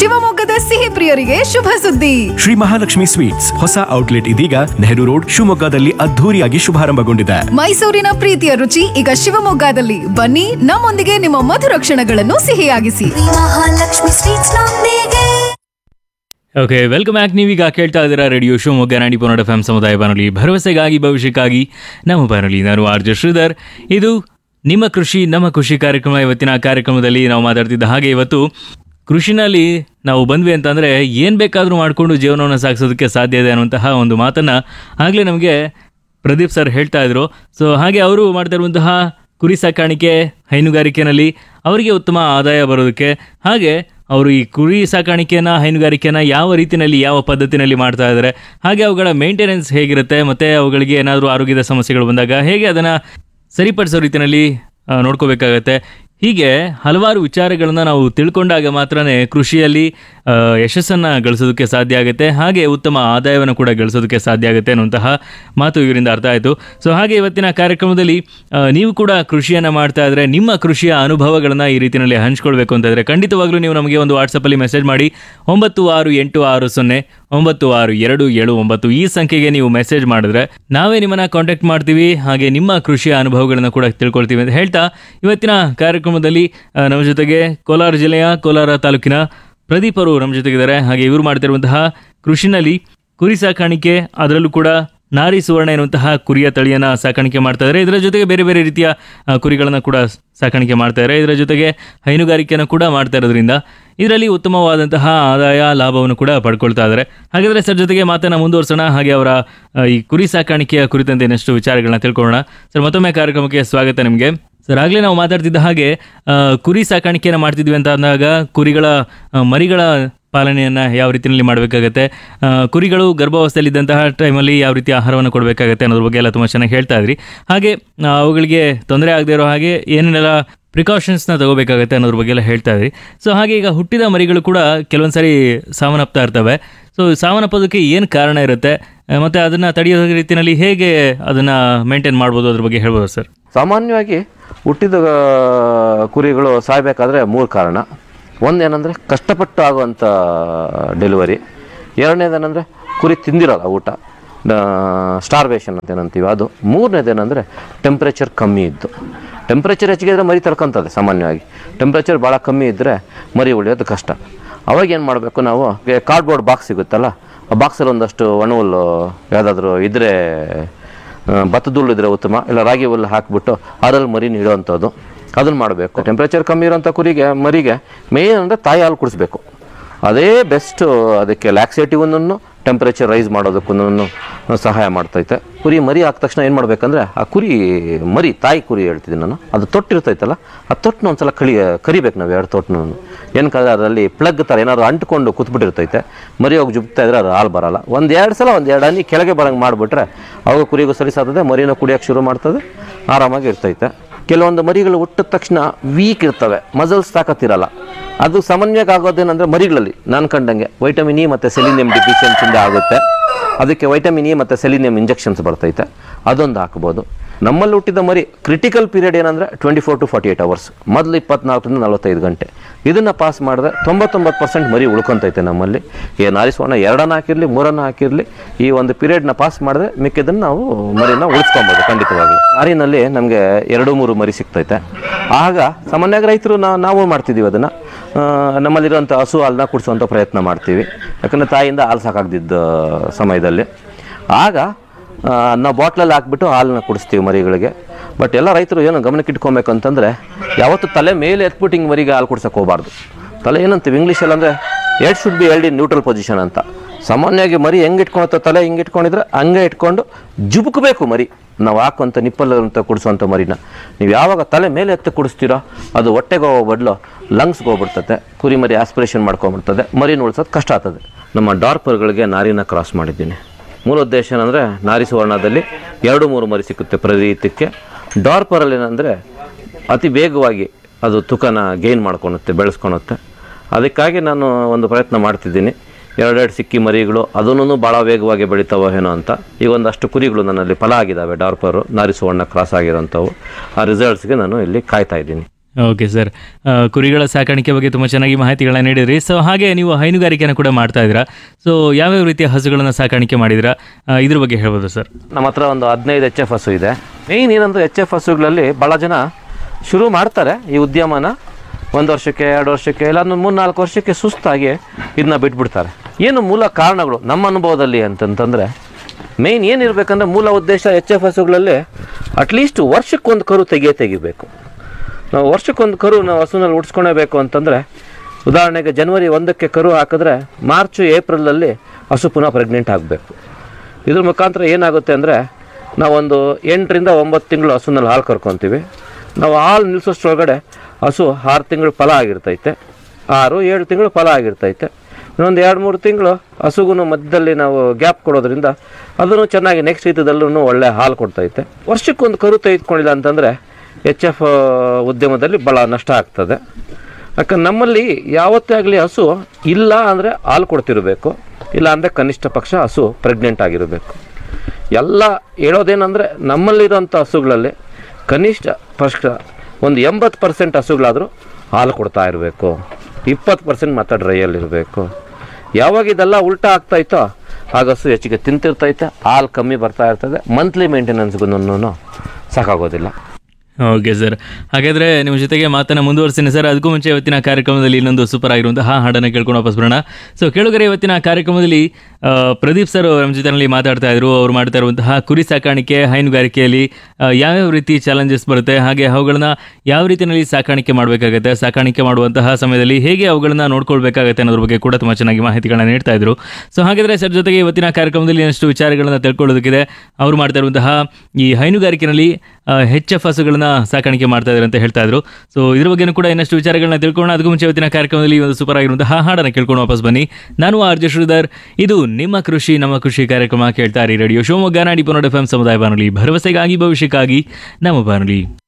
ಶಿವಮೊಗ್ಗದ ಸಿಹಿ ಪ್ರಿಯರಿಗೆ ಶುಭ ಸುದ್ದಿ ಶ್ರೀ ಮಹಾಲಕ್ಷ್ಮಿ ಸ್ವೀಟ್ಸ್ ಹೊಸ ಔಟ್ಲೆಟ್ ಇದೀಗ ನೆಹರು ರೋಡ್ ಶಿವಮೊಗ್ಗದಲ್ಲಿ ಅದ್ಧೂರಿಯಾಗಿ ಶುಭಾರಂಭಗೊಂಡಿದೆ ಮೈಸೂರಿನ ಪ್ರೀತಿಯ ರುಚಿ ಈಗ ಶಿವಮೊಗ್ಗದಲ್ಲಿ ಬನ್ನಿ ನಮ್ಮೊಂದಿಗೆ ನಿಮ್ಮ ಮಧುರ ಕ್ಷಣಗಳನ್ನು ಸಿಹಿಯಾಗಿಸಿ ಮಹಾಲಕ್ಷ್ಮಿ ಸ್ವೀಟ್ಸ್ ನೊಂದಿಗೆ ಓಕೆ ವೆಲ್ಕಮ್ ಬ್ಯಾಕ್ ನೀವೀಗ ಕೇಳ್ತಾ ಇದ್ದೀರಾ ರೇಡಿಯೋ ಶಿವಮೊಗ್ಗ ನಾಡಿ ಪೊನ್ನಡ ಎಫ್ ಸಮುದಾಯ ಬಾನುಲಿ ಭರವಸೆಗಾಗಿ ಭವಿಷ್ಯಕ್ಕಾಗಿ ನಮ್ಮ ಬಾನುಲಿ ನಾನು ಆರ್ ಜೆ ಶ್ರೀಧರ್ ಇದು ನಿಮ್ಮ ಕೃಷಿ ನಮ್ಮ ಕೃಷಿ ಕಾರ್ಯಕ್ರಮ ಇವತ್ತಿನ ಕಾರ್ಯಕ್ರಮದಲ್ಲಿ ನಾವು ಮಾತಾಡ್ತಿದ್ದ ಹಾಗೆ ಇವತ್ತು ಕೃಷಿನಲ್ಲಿ ನಾವು ಬಂದ್ವಿ ಅಂತಂದರೆ ಏನು ಬೇಕಾದರೂ ಮಾಡಿಕೊಂಡು ಜೀವನವನ್ನು ಸಾಗಿಸೋದಕ್ಕೆ ಸಾಧ್ಯ ಇದೆ ಅನ್ನುವಂತಹ ಒಂದು ಮಾತನ್ನು ಆಗಲೇ ನಮಗೆ ಪ್ರದೀಪ್ ಸರ್ ಹೇಳ್ತಾ ಇದ್ರು ಸೊ ಹಾಗೆ ಅವರು ಮಾಡ್ತಾ ಇರುವಂತಹ ಕುರಿ ಸಾಕಾಣಿಕೆ ಹೈನುಗಾರಿಕೆನಲ್ಲಿ ಅವರಿಗೆ ಉತ್ತಮ ಆದಾಯ ಬರೋದಕ್ಕೆ ಹಾಗೆ ಅವರು ಈ ಕುರಿ ಸಾಕಾಣಿಕೆನ ಹೈನುಗಾರಿಕೆನ ಯಾವ ರೀತಿಯಲ್ಲಿ ಯಾವ ಪದ್ಧತಿನಲ್ಲಿ ಮಾಡ್ತಾ ಇದ್ದಾರೆ ಹಾಗೆ ಅವುಗಳ ಮೇಂಟೆನೆನ್ಸ್ ಹೇಗಿರುತ್ತೆ ಮತ್ತು ಅವುಗಳಿಗೆ ಏನಾದರೂ ಆರೋಗ್ಯದ ಸಮಸ್ಯೆಗಳು ಬಂದಾಗ ಹೇಗೆ ಅದನ್ನು ಸರಿಪಡಿಸೋ ರೀತಿಯಲ್ಲಿ ಆ, ನೋಡ್ಕೋಬೇಕಾಗತ್ತೆ ಹೀಗೆ ಹಲವಾರು ವಿಚಾರಗಳನ್ನ ನಾವು ತಿಳ್ಕೊಂಡಾಗ ಮಾತ್ರನೇ ಕೃಷಿಯಲ್ಲಿ ಆ, ಯಶಸ್ಸನ್ನ ಗಳಿಸೋದಕ್ಕೆ ಸಾಧ್ಯ ಆಗುತ್ತೆ ಹಾಗೆ ಉತ್ತಮ ಆದಾಯವನ್ನು ಕೂಡ ಗಳಿಸೋದಕ್ಕೆ ಸಾಧ್ಯ ಆಗುತ್ತೆ ಅನ್ನುವಂತಹ ಮಾತು ಇವರಿಂದ ಅರ್ಥ ಆಯಿತು ಸೊ ಹಾಗೆ ಇವತ್ತಿನ ಕಾರ್ಯಕ್ರಮದಲ್ಲಿ ಆ, ನೀವು ಕೂಡ ಕೃಷಿಯನ್ನು ಮಾಡ್ತಾ ಇದ್ರೆ ನಿಮ್ಮ ಕೃಷಿಯ ಅನುಭವಗಳನ್ನು ಈ ರೀತಿಯಲ್ಲಿ ಹಂಚ್ಕೊಳ್ಬೇಕು ಅಂತ ಇದ್ರೆ ಖಂಡಿತವಾಗ್ಲೂ ನೀವು ನಮಗೆ ಒಂದು ವಾಟ್ಸಪ್ಪಲ್ಲಿ ಮೆಸೇಜ್ ಮಾಡಿ ಒಂಬತ್ತು ಆರು ಎಂಟು ಆರು ಸೊನ್ನೆ ಒಂಬತ್ತು ಆರು ಎರಡು ಏಳು ಒಂಬತ್ತು ಈ ಸಂಖ್ಯೆಗೆ ನೀವು ಮೆಸೇಜ್ ಮಾಡಿದ್ರೆ ನಾವೇ ನಿಮ್ಮನ್ನ ಕಾಂಟ್ಯಾಕ್ಟ್ ಮಾಡ್ತೀವಿ ಹಾಗೆ ನಿಮ್ಮ ಕೃಷಿಯ ಅನುಭವಗಳನ್ನು ಕೂಡ ತಿಳ್ಕೊಳ್ತೀವಿ ಅಂತ ಹೇಳ್ತಾ ಇವತ್ತಿನ ಕಾರ್ಯಕ್ರಮದಲ್ಲಿ ಆ, ನಮ್ಮ ಜೊತೆಗೆ ಕೋಲಾರ ಜಿಲ್ಲೆಯ ಕೋಲಾರ ತಾಲೂಕಿನ ಪ್ರದೀಪ್ ಅವರು ನಮ್ಮ ಜೊತೆಗಿದ್ದಾರೆ ಹಾಗೆ ಇವರು ಮಾಡ್ತಿರುವಂತಹ ಕೃಷಿನಲ್ಲಿ ಕುರಿ ಸಾಕಾಣಿಕೆ ಅದರಲ್ಲೂ ಕೂಡ ನಾರಿ ಸುವರ್ಣ ಎನ್ನುವಂತಹ ಕುರಿಯ ತಳಿಯನ್ನ ಸಾಕಾಣಿಕೆ ಮಾಡ್ತಾ ಇದ್ದಾರೆ ಇದರ ಜೊತೆಗೆ ಬೇರೆ ಬೇರೆ ರೀತಿಯ ಆ, ಕುರಿಗಳನ್ನ ಕೂಡ ಸಾಕಾಣಿಕೆ ಮಾಡ್ತಾ ಇದ್ದಾರೆ ಇದರ ಜೊತೆಗೆ ಹೈನುಗಾರಿಕೆಯನ್ನು ಕೂಡ ಮಾಡ್ತಾ ಇರೋದ್ರಿಂದ ಇದರಲ್ಲಿ ಉತ್ತಮವಾದಂತಹ ಆದಾಯ ಲಾಭವನ್ನು ಕೂಡ ಪಡ್ಕೊಳ್ತಾ ಇದ್ದಾರೆ ಹಾಗಾದ್ರೆ ಸರ್ ಜೊತೆಗೆ ಮಾತನ್ನ ಮುಂದುವರ್ಸೋಣ ಹಾಗೆ ಅವರ ಆ, ಈ ಕುರಿ ಸಾಕಾಣಿಕೆಯ ಕುರಿತಂತೆ ಇನ್ನಷ್ಟು ವಿಚಾರಗಳನ್ನ ತಿಳ್ಕೊಳ್ಳೋಣ ಸರ್ ಮತ್ತೊಮ್ಮೆ ಕಾರ್ಯಕ್ರಮಕ್ಕೆ ಸ್ವಾಗತ ನಿಮಗೆ ಸರ್ ಆಗಲೇ ನಾವು ಮಾತಾಡ್ತಿದ್ದ ಹಾಗೆ ಆ, ಕುರಿ ಸಾಕಾಣಿಕೆಯನ್ನು ಮಾಡ್ತಿದ್ವಿ ಅಂತ ಅಂದಾಗ ಕುರಿಗಳ ಆ, ಮರಿಗಳ ಪಾಲನೆಯನ್ನು ಯಾವ ರೀತಿಯಲ್ಲಿ ಮಾಡಬೇಕಾಗತ್ತೆ ಆ, ಕುರಿಗಳು ಗರ್ಭಾವಸ್ಥೆಯಲ್ಲಿದ್ದಂತಹ ಟೈಮಲ್ಲಿ ಯಾವ ರೀತಿ ಆಹಾರವನ್ನು ಕೊಡಬೇಕಾಗತ್ತೆ ಅನ್ನೋದ್ರ ಬಗ್ಗೆ ಎಲ್ಲ ತುಂಬ ಚೆನ್ನಾಗಿ ಹೇಳ್ತಾ ಇದ್ರಿ ಹಾಗೆ ಆ, ಅವುಗಳಿಗೆ ತೊಂದರೆ ಆಗದೆ ಇರೋ ಹಾಗೆ ಏನೇನೆಲ್ಲ ಪ್ರಿಕಾಷನ್ಸ್ನ ತಗೋಬೇಕಾಗತ್ತೆ ಅನ್ನೋದ್ರ ಬಗ್ಗೆ ಎಲ್ಲ ಹೇಳ್ತಾ ಇದ್ರಿ ಸೊ ಹಾಗೆ ಈಗ ಹುಟ್ಟಿದ ಮರಿಗಳು ಕೂಡ ಕೆಲವೊಂದು ಸಾರಿ ಸಾವನ್ನಪ್ತಾ ಇರ್ತವೆ ಸೊ ಸಾವನ್ನಪ್ಪೋದಕ್ಕೆ ಏನು ಕಾರಣ ಇರುತ್ತೆ ಆ, ಮತ್ತೆ ಅದನ್ನು ತಡೆಯೋ ರೀತಿಯಲ್ಲಿ ಹೇಗೆ ಅದನ್ನು ಮೇಂಟೈನ್ ಮಾಡ್ಬೋದು ಅದ್ರ ಬಗ್ಗೆ ಹೇಳ್ಬೋದು ಸರ್ ಸಾಮಾನ್ಯವಾಗಿ ಹುಟ್ಟಿದ ಆ, ಕುರಿಗಳು ಸಾಯಬೇಕಾದ್ರೆ ಮೂರು ಕಾರಣ ಒಂದೇನೆಂದರೆ ಕಷ್ಟಪಟ್ಟು ಆಗುವಂಥ ಡೆಲಿವರಿ ಎರಡನೇದೇನೆಂದರೆ ಕುರಿ ತಿಂದಿರಲ್ಲ ಊಟ ಸ್ಟಾರ್ವೇಷನ್ ಅಂತ ಏನಂತೀವಿ ಅದು ಮೂರನೇದೇನೆಂದರೆ ಟೆಂಪ್ರೇಚರ್ ಕಮ್ಮಿ ಇದ್ದು ಟೆಂಪ್ರೇಚರ್ ಹೆಚ್ಚಿಗೆ ಇದ್ದರೆ ಮರಿ ತಡ್ಕೊತದೆ ಸಾಮಾನ್ಯವಾಗಿ ಟೆಂಪ್ರೇಚರ್ ಭಾಳ ಕಮ್ಮಿ ಇದ್ದರೆ ಮರಿ ಉಳಿಯೋದು ಕಷ್ಟ ಅವಾಗ ಏನು ಮಾಡಬೇಕು ನಾವು ಕಾರ್ಡ್ಬೋರ್ಡ್ ಬಾಕ್ಸ್ ಸಿಗುತ್ತಲ್ಲ ಆ ಬಾಕ್ಸಲ್ಲಿ ಒಂದಷ್ಟು ಒಣಹುಲ್ಲು ಯಾವುದಾದ್ರೂ ಇದ್ದರೆ ಭತ್ತದ ಹುಲ್ಲು ಇದ್ರೆ ಉತ್ತಮ ಇಲ್ಲ ರಾಗಿ ಹುಲ್ಲು ಹಾಕಿಬಿಟ್ಟು ಅದರಲ್ಲಿ ಮರಿನ ಇಡುವಂಥದ್ದು ಅದನ್ನು ಮಾಡಬೇಕು ಟೆಂಪ್ರೇಚರ್ ಕಮ್ಮಿ ಇರೋಂಥ ಕುರಿಗೆ ಮರಿಗೆ ಮೇನ್ ಅಂದರೆ ತಾಯಿ ಹಾಲು ಕುಡಿಸ್ಬೇಕು ಅದೇ ಬೆಸ್ಟ್ ಅದಕ್ಕೆ ಲ್ಯಾಕ್ಸೇಟಿವನ್ನು ಟೆಂಪ್ರೇಚರ್ ರೈಸ್ ಮಾಡೋದಕ್ಕೂ ಸಹಾಯ ಮಾಡ್ತೈತೆ ಕುರಿ ಮರಿ ಹಾಕಿದ ತಕ್ಷಣ ಏನು ಮಾಡ್ಬೇಕಂದ್ರೆ ಆ ಕುರಿ ಮರಿ ತಾಯಿ ಕುರಿ ಹೇಳ್ತಿದ್ದೀನಿ ನಾನು ಅದು ತೊಟ್ಟಿರ್ತೈತಲ್ಲ ಆ ತೊಟ್ಟನ್ನ ಒಂದ್ಸಲ ಕಳಿ ಕರಿಬೇಕು ನಾವು ಎರಡು ತೊಟ್ಟನು ಏನಕ್ಕಂದ್ರೆ ಅದರಲ್ಲಿ ಪ್ಲಗ್ ಥರ ಏನಾದ್ರು ಅಂಟ್ಕೊಂಡು ಕೂತ್ಬಿಟ್ಟಿರ್ತೈತೆ ಮರಿ ಹೋಗಿ ಜುಬ್ತಾ ಇದ್ರೆ ಅದು ಹಾಲು ಬರಲ್ಲ ಒಂದು ಎರಡು ಸಲ ಒಂದು ಎರಡು ಹನಿ ಕೆಳಗೆ ಬರಂಗೆ ಮಾಡಿಬಿಟ್ರೆ ಅವಾಗ ಕುರಿಗೂ ಸರಿಸಾಗ್ತದೆ ಮರಿನ ಕುಡಿಯೋಕೆ ಶುರು ಮಾಡ್ತದೆ ಆರಾಮಾಗಿ ಇರ್ತೈತೆ ಕೆಲವೊಂದು ಮರಿಗಳು ಹುಟ್ಟಿದ ತಕ್ಷಣ ವೀಕ್ ಇರ್ತವೆ ಮಸಲ್ಸ್ ತಾಕತ್ತಿರಲ್ಲ ಅದು ಸಾಮಾನ್ಯವಾಗಿ ಆಗೋದೇನೆಂದ್ರೆ ಮರಿಗಳಲ್ಲಿ ನಾನು ಕಂಡಂಗೆ ವೈಟಮಿನ್ ಇ ಮತ್ತು ಸೆಲಿನಿಯಂ ಡಿಫಿಷಿಯನ್ಸಿಂದ ಆಗುತ್ತೆ ಅದಕ್ಕೆ ವೈಟಮಿನ್ ಇ ಮತ್ತು ಸೆಲಿನಿಯಂ ಇಂಜೆಕ್ಷನ್ಸ್ ಬರ್ತೈತೆ ಅದೊಂದು ಹಾಕ್ಬೋದು ನಮ್ಮಲ್ಲಿ ಹುಟ್ಟಿದ ಮರಿ ಕ್ರಿಟಿಕಲ್ ಪೀರಿಯಡ್ ಏನಂದರೆ twenty four to forty eight hours ಮೊದಲು ಇಪ್ಪತ್ನಾಲ್ಕರಿಂದ ನಲವತ್ತೈದು ಗಂಟೆ ಇದನ್ನು ಪಾಸ್ ಮಾಡಿದ್ರೆ ತೊಂಬತ್ತೊಂಬತ್ತು ಪರ್ಸೆಂಟ್ ಮರಿ ಉಳ್ಕೊಂತೈತೆ ನಮ್ಮಲ್ಲಿ ಈ ನಾರಿಸೋಣ ಎರಡನ್ನ ಹಾಕಿರಲಿ ಮೂರನ್ನ ಹಾಕಿರಲಿ ಈ ಒಂದು ಪೀರಿಯಡ್ನ ಪಾಸ್ ಮಾಡಿದ್ರೆ ಮಿಕ್ಕಿದ್ದನ್ನು ನಾವು ಮರಿನ ಉಳಿಸ್ಕೊಬೋದು ಖಂಡಿತವಾಗ್ಲೂ ನಾರಿನಲ್ಲಿ ನಮಗೆ ಎರಡು ಮೂರು ಮರಿ ಸಿಗ್ತೈತೆ ಆಗ ಸಾಮಾನ್ಯವಾಗಿ ರೈತರು ನಾವು ನಾವು ಮಾಡ್ತಿದ್ದೀವಿ ಅದನ್ನು ನಮ್ಮಲ್ಲಿರುವಂಥ ಹಸು ಹಾಲನ್ನ ಕುಡಿಸುವಂಥ ಪ್ರಯತ್ನ ಮಾಡ್ತೀವಿ ಯಾಕಂದರೆ ತಾಯಿಯಿಂದ ಹಾಲು ಸಾಕಾಗ್ದಿದ್ದ ಸಮಯದಲ್ಲಿ ಆಗ ಆ, ನಾವು ಬಾಟ್ಲಲ್ಲಿ ಹಾಕ್ಬಿಟ್ಟು ಹಾಲನ್ನ ಕುಡಿಸ್ತೀವಿ ಮರಿಗಳಿಗೆ ಬಟ್ ಎಲ್ಲ ರೈತರು ಏನು ಗಮನಕ್ಕೆ ಇಟ್ಕೊಬೇಕು ಅಂತಂದರೆ ಯಾವತ್ತು ತಲೆ ಮೇಲೆ ಎತ್ಬಿಟ್ಟು ಹಿಂಗೆ ಮರಿಗೆ ಹಾಲು ಕುಡ್ಸಕ್ಕೆ ಹೋಗಬಾರ್ದು ತಲೆ ಏನಂತೀವಿ ಇಂಗ್ಲೀಷಲ್ಲಿ ಅಂದರೆ it should be held in neutral position ಅಂತ ಸಾಮಾನ್ಯವಾಗಿ ಮರಿ ಹೆಂಗೆ ಇಟ್ಕೊಳತ್ತೋ ತಲೆ ಹಿಂಗೆ ಇಟ್ಕೊಂಡಿದ್ರೆ ಹಂಗೆ ಇಟ್ಕೊಂಡು ಜುಬುಕಬೇಕು ಮರಿ ನಾವು ಹಾಕುವಂಥ ನಿಪ್ಪಲ್ ಅಂತ ಕುಡಿಸುವಂಥ ಮರಿನ ನೀವು ಯಾವಾಗ ತಲೆ ಮೇಲೆ ಎತ್ತ ಕುಡಿಸ್ತೀರೋ ಅದು ಹೊಟ್ಟೆಗೆ ಹೋಗೋ ಬದಲು ಲಂಗ್ಸ್ಗೆ ಹೋಗ್ಬಿಡ್ತದೆ ಕುರಿ ಮರಿ ಆಸ್ಪಿರೇಷನ್ ಮಾಡ್ಕೊಂಡ್ಬಿಡ್ತದೆ ಮರಿನ ಉಳ್ಸೋದು ಕಷ್ಟ ಆಗ್ತದೆ ನಮ್ಮ ಡಾರ್ಪರ್ಗಳಿಗೆ ನಾರಿನ ಕ್ರಾಸ್ ಮಾಡಿದ್ದೀನಿ ಮೂಲ ಉದ್ದೇಶ ಏನಂದರೆ ನಾರಿ ಸುವರ್ಣದಲ್ಲಿ ಎರಡು ಮೂರು ಮರಿ ಸಿಕ್ಕುತ್ತೆ ಪ್ರತಿಕ್ಕೆ ಡಾರ್ಪರಲ್ಲಿ ಏನಂದರೆ ಅತಿ ವೇಗವಾಗಿ ಅದು ತೂಕನ ಗೇನ್ ಮಾಡ್ಕೊಳುತ್ತೆ ಬೆಳೆಸ್ಕೊಳುತ್ತೆ ಅದಕ್ಕಾಗಿ ನಾನು ಒಂದು ಪ್ರಯತ್ನ ಮಾಡ್ತಿದ್ದೀನಿ ಎರಡೆರಡು ಸಿಕ್ಕಿ ಮರಿಗಳು ಅದನ್ನು ಭಾಳ ವೇಗವಾಗಿ ಬೆಳಿತಾವೋ ಏನೋ ಅಂತ ಈಗ ಒಂದಷ್ಟು ಕುರಿಗಳು ನನ್ನಲ್ಲಿ ಫಲ ಆಗಿದ್ದಾವೆ ಡಾರ್ಪರು ನಾರಿ ಸುವರ್ಣ ಕ್ರಾಸ್ ಆಗಿರೋಂಥವು ಆ ರಿಸಲ್ಟ್ಸ್ಗೆ ನಾನು ಇಲ್ಲಿ ಕಾಯ್ತಾ ಇದ್ದೀನಿ ಓಕೆ ಸರ್ ಆ, ಕುರಿಗಳ ಸಾಕಾಣಿಕೆ ಬಗ್ಗೆ ತುಂಬ ಚೆನ್ನಾಗಿ ಮಾಹಿತಿಗಳನ್ನ ನೀಡಿದ್ರಿ ಸೊ ಹಾಗೆ ನೀವು ಹೈನುಗಾರಿಕೆಯನ್ನು ಕೂಡ ಮಾಡ್ತಾ ಇದ್ದೀರಾ ಸೊ ಯಾವ್ಯಾವ ರೀತಿಯ ಹಸುಗಳನ್ನು ಸಾಕಾಣಿಕೆ ಮಾಡಿದ್ದೀರಾ ಆ, ಇದ್ರ ಬಗ್ಗೆ ಹೇಳ್ಬೋದು ಸರ್ ನಮ್ಮ ಹತ್ರ ಒಂದು ಹದಿನೈದು ಎಚ್ ಎಫ್ ಹಸು ಇದೆ ಮೇಯ್ನ್ ಏನಂದ್ರೆ ಎಚ್ ಎಫ್ ಹಸುಗಳಲ್ಲಿ ಭಾಳ ಜನ ಶುರು ಮಾಡ್ತಾರೆ ಈ ಉದ್ಯಮನ ಒಂದು ವರ್ಷಕ್ಕೆ ಎರಡು ವರ್ಷಕ್ಕೆ ಇಲ್ಲ ಒಂದು ಮೂರು ನಾಲ್ಕು ವರ್ಷಕ್ಕೆ ಸುಸ್ತಾಗಿ ಇದನ್ನ ಬಿಟ್ಬಿಡ್ತಾರೆ ಏನು ಮೂಲ ಕಾರಣಗಳು ನಮ್ಮ ಅನುಭವದಲ್ಲಿ ಅಂತಂತಂದರೆ ಮೇಯ್ನ್ ಏನಿರಬೇಕಂದ್ರೆ ಮೂಲ ಉದ್ದೇಶ ಎಚ್ ಎಫ್ ಹಸುಗಳಲ್ಲಿ ಅಟ್ಲೀಸ್ಟ್ ವರ್ಷಕ್ಕೊಂದು ಕರು ತೆಗಿಯೇ ತೆಗಿಬೇಕು ನಾವು ವರ್ಷಕ್ಕೊಂದು ಕರು ನಾವು ಹಸುನಲ್ಲಿ ಉಡ್ಸ್ಕೊಳಬೇಕು ಅಂತಂದರೆ ಉದಾಹರಣೆಗೆ ಜನವರಿ ಒಂದಕ್ಕೆ ಕರು ಹಾಕಿದ್ರೆ ಮಾರ್ಚು ಏಪ್ರಿಲಲ್ಲಿ ಹಸು ಪುನಃ ಪ್ರೆಗ್ನೆಂಟ್ ಆಗಬೇಕು ಇದ್ರ ಮುಖಾಂತರ ಏನಾಗುತ್ತೆ ಅಂದರೆ ನಾವೊಂದು ಎಂಟರಿಂದ ಒಂಬತ್ತು ತಿಂಗಳು ಹಸುನಲ್ಲಿ ಹಾಲು ಕರ್ಕೊತೀವಿ ನಾವು ಹಾಲು ನಿಲ್ಲಿಸೋಷ್ಟ್ರೊಳಗಡೆ ಹಸು ಆರು ತಿಂಗಳು ಫಲ ಆಗಿರ್ತೈತೆ ಆರು ಏಳು ತಿಂಗಳು ಫಲ ಆಗಿರ್ತೈತೆ ಇನ್ನೊಂದು ಎರಡು ಮೂರು ತಿಂಗಳು ಹಸುಗೂ ಮಧ್ಯದಲ್ಲಿ ನಾವು ಗ್ಯಾಪ್ ಕೊಡೋದ್ರಿಂದ ಅದನ್ನು ಚೆನ್ನಾಗಿ ನೆಕ್ಸ್ಟ್ ಈತದಲ್ಲೂ ಒಳ್ಳೆ ಹಾಲು ಕೊಡ್ತೈತೆ ವರ್ಷಕ್ಕೊಂದು ಕರು ತೆಗೆದುಕೊಂಡಿಲ್ಲ ಅಂತಂದರೆ ಎಚ್ ಎಫ್ ಉದ್ಯಮದಲ್ಲಿ ಭಾಳ ನಷ್ಟ ಆಗ್ತದೆ ಯಾಕಂದ್ರೆ ನಮ್ಮಲ್ಲಿ ಯಾವತ್ತೇ ಆಗಲಿ ಹಸು ಇಲ್ಲ ಅಂದರೆ ಹಾಲು ಕೊಡ್ತಿರಬೇಕು ಇಲ್ಲ ಅಂದರೆ ಕನಿಷ್ಠ ಪಕ್ಷ ಹಸು ಪ್ರೆಗ್ನೆಂಟ್ ಆಗಿರಬೇಕು ಎಲ್ಲ ಹೇಳೋದೇನೆಂದರೆ ನಮ್ಮಲ್ಲಿರೋಂಥ ಹಸುಗಳಲ್ಲಿ ಕನಿಷ್ಠ ಪಕ್ಷ ಒಂದು ಎಂಬತ್ತು ಪರ್ಸೆಂಟ್ ಹಸುಗಳಾದರೂ ಹಾಲು ಕೊಡ್ತಾ ಇರಬೇಕು ಇಪ್ಪತ್ತು ಪರ್ಸೆಂಟ್ ಮಾತ್ರ ಡ್ರೈಯಲ್ಲಿರಬೇಕು ಯಾವಾಗ ಇದೆಲ್ಲ ಉಲ್ಟಾ ಆಗ್ತಾಯಿತೋ ಆಗ ಹಸು ಹೆಚ್ಚಿಗೆ ತಿಂತಿರ್ತೈತೆ ಹಾಲು ಕಮ್ಮಿ ಬರ್ತಾ ಇರ್ತದೆ ಮಂತ್ಲಿ ಮೇಂಟೆನೆನ್ಸ್ಗೂ ಸಾಕಾಗೋದಿಲ್ಲ ಓಕೆ ಸರ್ ಹಾಗಾದರೆ ನಿಮ್ಮ ಜೊತೆಗೆ ಮಾತನ್ನು ಮುಂದುವರಿಸ್ತೀನಿ ಸರ್ ಅದಕ್ಕೂ ಮುಂಚೆ ಇವತ್ತಿನ ಕಾರ್ಯಕ್ರಮದಲ್ಲಿ ಇನ್ನೊಂದು ಸೂಪರ್ ಆಗಿರುವಂತಹ ಹಾಡನ್ನು ಕೇಳ್ಕೊಂಡು ವಾಪಸ್ ಬರೋಣ ಸೊ ಕೇಳುಗರೆ ಇವತ್ತಿನ ಕಾರ್ಯಕ್ರಮದಲ್ಲಿ ಆ, ಪ್ರದೀಪ್ ಸರ್ ನಮ್ಮ ಜೊತೆನಲ್ಲಿ ಮಾತಾಡ್ತಾ ಇದ್ರು ಅವ್ರು ಮಾಡ್ತಾ ಇರುವಂತಹ ಕುರಿ ಸಾಕಾಣಿಕೆ ಹೈನುಗಾರಿಕೆಯಲ್ಲಿ ಆ, ಯಾವ್ಯಾವ ರೀತಿ ಚಾಲೆಂಜಸ್ ಬರುತ್ತೆ ಹಾಗೆ ಅವುಗಳನ್ನ ಯಾವ ರೀತಿಯಲ್ಲಿ ಸಾಕಾಣಿಕೆ ಮಾಡಬೇಕಾಗತ್ತೆ ಸಾಕಾಣಿಕೆ ಮಾಡುವಂತಹ ಸಮಯದಲ್ಲಿ ಹೇಗೆ ಅವುಗಳನ್ನ ನೋಡ್ಕೊಳ್ಬೇಕಾಗತ್ತೆ ಅನ್ನೋದ್ರ ಬಗ್ಗೆ ಕೂಡ ತುಂಬ ಚೆನ್ನಾಗಿ ಮಾಹಿತಿಗಳನ್ನ ನೀಡ್ತಾ ಇದ್ರು ಸೊ ಹಾಗಾದರೆ ಸರ್ ಜೊತೆಗೆ ಇವತ್ತಿನ ಕಾರ್ಯಕ್ರಮದಲ್ಲಿ ಇನ್ನಷ್ಟು ವಿಚಾರಗಳನ್ನ ತಿಳ್ಕೊಳ್ಳೋದಕ್ಕಿದೆ ಅವರು ಮಾಡ್ತಾ ಇರುವಂತಹ ಈ ಹೈನುಗಾರಿಕೆನಲ್ಲಿ ಹೆಚ್ ಎಫ್ ಹಸುಗಳನ್ನ ಸಾಕಾಣಿಕೆ ಮಾಡ್ತಾ ಇದ್ದಾರೆ ಅಂತ ಹೇಳ್ತಾ ಇದ್ರು ಸೊ ಇದ್ರ ಬಗ್ಗೆನೂ ಕೂಡ ಇನ್ನಷ್ಟು ವಿಚಾರಗಳನ್ನ ತಿಳ್ಕೊಳ್ಳೋಣ ಅದಕ್ಕೂ ಮುಂಚೆ ಇವತ್ತಿನ ಕಾರ್ಯಕ್ರಮದಲ್ಲಿ ಈ ಒಂದು ಸೂಪರ್ ಆಗಿರುವಂತಹ ಹಾಡನ್ನು ಕೇಳ್ಕೊಂಡು ವಾಪಸ್ ಬನ್ನಿ ನಾನು ಆರ್ ಜೆ ಶ್ರೀಧರ್ ಇದು ನಿಮ್ಮ ಕೃಷಿ ನಮ್ಮ ಕೃಷಿ ಕಾರ್ಯಕ್ರಮ ಕೇಳ್ತಾ ಇರಿ ರೇಡಿಯೋ ಶಿವಮೊಗ್ಗ ನಾಡಿ ಪುನೋಡ್ ಎಫ್ ಎಂ ಸಮುದಾಯ ಬಾನುಲಿ ಭರವಸೆಗಾಗಿ ಭವಿಷ್ಯಕ್ಕಾಗಿ ನಮ್ಮ ಬಾನುಲಿ